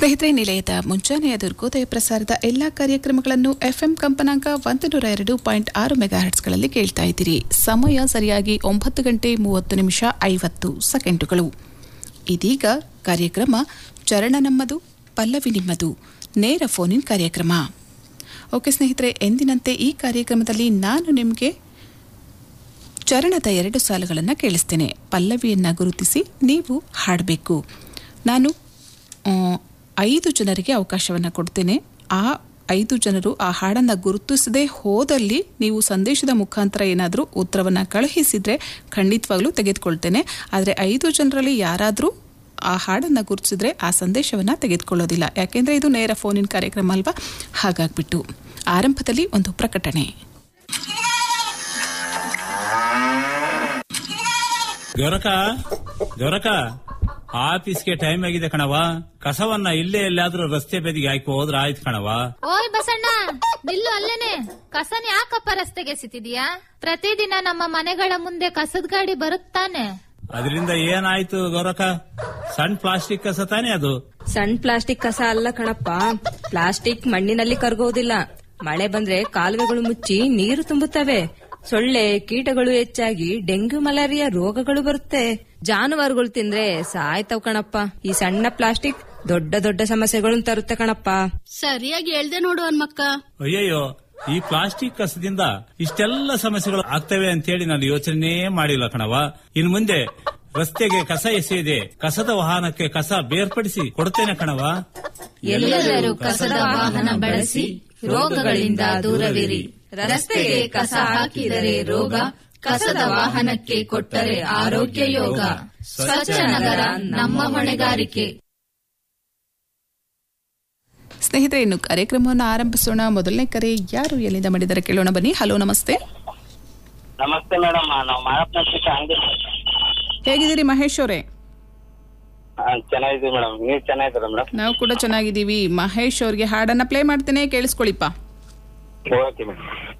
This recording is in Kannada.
ಸ್ನೇಹಿತರೆ ನಿಲಯದ ಮುಂಜಾನೆಯ ದುರ್ಗೋದಯ ಪ್ರಸಾರದ ಎಲ್ಲಾ ಕಾರ್ಯಕ್ರಮಗಳನ್ನು ಎಫ್ಎಂ ಕಂಪನಾಂಕ ಒಂದು ನೂರ ಎರಡು ಪಾಯಿಂಟ್ ಆರು ಮೆಗಾಹರ್ಟ್ಸ್ಗಳಲ್ಲಿ ಕೇಳ್ತಾ ಇದ್ದೀರಿ ಸಮಯ ಸರಿಯಾಗಿ ಒಂಬತ್ತು ಗಂಟೆ ಮೂವತ್ತು ನಿಮಿಷ ಐವತ್ತು ಸೆಕೆಂಡುಗಳು ಇದೀಗ ಕಾರ್ಯಕ್ರಮ ಚರಣ ನಮ್ಮದು ಪಲ್ಲವಿ ನಿಮ್ಮದು ನೇರ ಫೋನಿನ್ ಕಾರ್ಯಕ್ರಮ ಓಕೆ ಸ್ನೇಹಿತರೆ ಎಂದಿನಂತೆ ಈ ಕಾರ್ಯಕ್ರಮದಲ್ಲಿ ನಾನು ನಿಮಗೆ ಚರಣದ ಎರಡು ಸಾಲುಗಳನ್ನು ಕೇಳಿಸ್ತೇನೆ ಪಲ್ಲವಿಯನ್ನು ಗುರುತಿಸಿ ನೀವು ಹಾಡಬೇಕು ನಾನು ಆ, ಐದು ಜನರಿಗೆ ಅವಕಾಶವನ್ನು ಕೊಡ್ತೇನೆ ಆ ಐದು ಜನರು ಆ ಹಾಡನ್ನು ಗುರುತಿಸದೆ ಹೋದಲ್ಲಿ ನೀವು ಸಂದೇಶದ ಮುಖಾಂತರ ಏನಾದರೂ ಉತ್ತರವನ್ನು ಕಳುಹಿಸಿದರೆ ಖಂಡಿತವಾಗ್ಲೂ ತೆಗೆದುಕೊಳ್ತೇನೆ ಆದರೆ ಐದು ಜನರಲ್ಲಿ ಯಾರಾದರೂ ಆ ಹಾಡನ್ನು ಗುರುತಿಸಿದ್ರೆ ಆ ಸಂದೇಶವನ್ನು ತೆಗೆದುಕೊಳ್ಳೋದಿಲ್ಲ ಯಾಕೆಂದರೆ ಇದು ನೇರ ಫೋನಿನ ಕಾರ್ಯಕ್ರಮ ಅಲ್ವಾ ಹಾಗಾಗ್ಬಿಟ್ಟು ಆರಂಭದಲ್ಲಿ ಒಂದು ಪ್ರಕಟಣೆ ಗೊರಕ ಗೊರಕ ಆಫೀಸ್ಗೆ ಟೈಮ್ ಆಗಿದೆ ಕಣವ ಕಸವನ್ನ ಇಲ್ಲೇ ಎಲ್ಲಾದ್ರೂ ರಸ್ತೆ ಬದಿಗೆ ಹಾಕಿ ಹೋದ್ರ ಆಯ್ತು ಕಣವ ಓಯ್ ಬಸಣ್ಣ ನಿಲ್ಲು ಅಲ್ಲೇನೆ ಕಸನ ಯಾಕಪ್ಪ ರಸ್ತೆಗೆ ಎಸಿತಿದ್ಯಾ ಪ್ರತಿದಿನ ನಮ್ಮ ಮನೆಗಳ ಮುಂದೆ ಕಸದ ಗಾಡಿ ಬರುತ್ತಾನೆ ಅದರಿಂದ ಏನಾಯ್ತು ಗೊರಕ ಸಣ್ಣ ಪ್ಲಾಸ್ಟಿಕ್ ಕಸ ತಾನೇ ಅದು ಸಣ್ಣ ಪ್ಲಾಸ್ಟಿಕ್ ಕಸ ಅಲ್ಲ ಕಣಪ್ಪ ಪ್ಲಾಸ್ಟಿಕ್ ಮಣ್ಣಿನಲ್ಲಿ ಕರಗೋದಿಲ್ಲ ಮಳೆ ಬಂದ್ರೆ ಕಾಲುವೆಗಳು ಮುಚ್ಚಿ ನೀರು ತುಂಬುತ್ತವೆ ಸೊಳ್ಳೆ ಕೀಟಗಳು ಹೆಚ್ಚಾಗಿ ಡೆಂಗ್ಯೂ ಮಲೇರಿಯಾ ರೋಗಗಳು ಬರುತ್ತೆ ಜಾನುವಾರುಗಳು ತಿಂದ್ರೆ ಸಾಯ್ತವ್ ಕಣಪ್ಪ ಈ ಸಣ್ಣ ಪ್ಲಾಸ್ಟಿಕ್ ದೊಡ್ಡ ದೊಡ್ಡ ಸಮಸ್ಯೆಗಳನ್ನು ತರುತ್ತೆ ಕಣಪ್ಪ ಸರಿಯಾಗಿ ಹೇಳ್ದೆ ನೋಡು ಹನ್ಮಕ್ಕ ಅಯ್ಯಯ್ಯೋ ಈ ಪ್ಲಾಸ್ಟಿಕ್ ಕಸದಿಂದ ಇಷ್ಟೆಲ್ಲ ಸಮಸ್ಯೆಗಳು ಆಗ್ತವೆ ಅಂತೇಳಿ ನಾನು ಯೋಚನೆ ಮಾಡಿಲ್ಲ ಕಣವ ಇನ್ ಮುಂದೆ ರಸ್ತೆಗೆ ಕಸ ಎಸೆಯದೆ ಕಸದ ವಾಹನಕ್ಕೆ ಕಸ ಬೇರ್ಪಡಿಸಿ ಕೊಡ್ತೇನೆ ಕಣವ ಎಲ್ಲರೂ ಕಸದ ವಾಹನ ಬಳಸಿ ರೋಗಗಳಿಂದ ದೂರವಿರಿ ರಸ್ತೆಗೆ ಕಸ ಹಾಕಿದರೆ ರೋಗ ಕಸದ ವಾಹನಕ್ಕೆ ಕೊಟ್ಟರೆ ಆರೋಗ್ಯ ಯೋಗ ಸ್ವಚ್ಛ ನಗರ ನಮ್ಮ ಹೊಣೆಗಾರಿಕೆ ಸ್ನೇಹಿತರೆ ಇನ್ನು ಕಾರ್ಯಕ್ರಮವನ್ನು ಆರಂಭಿಸೋಣ ಮೊದಲನೇ ಕರೆ ಯಾರು ಎಲ್ಲಿಂದ ಮಾಡಿದ್ದಾರೆ ಕೇಳೋಣ ಬನ್ನಿ ಹಲೋ ನಮಸ್ತೆ ನಮಸ್ತೆ ಮೇಡಮ್ ನಾವು ಮಾರಪ್ಪನ ಚಿಕ್ಕ ಅಂಗಡಿ ಹೇಗಿದ್ದೀರಿ ಮಹೇಶ್ ಅವರೇ ಚೆನ್ನಾಗಿದ್ದೀವಿ ಮೇಡಮ್ ನೀವು ಚೆನ್ನಾಗಿದ್ದೀರಾ ಮೇಡಮ್ ನಾವು ಕೂಡ ಚೆನ್ನಾಗಿದ್ದೀವಿ ಮಹೇಶ್ ಅವ್ರಿಗೆ ಹಾಡನ್ನ ಪ್ಲೇ ಮಾಡ್ತೇನೆ ಕೇಳಿಸ್ಕೊಳಿಪ್ಪ ಓಕೆ ಮೇಡಮ್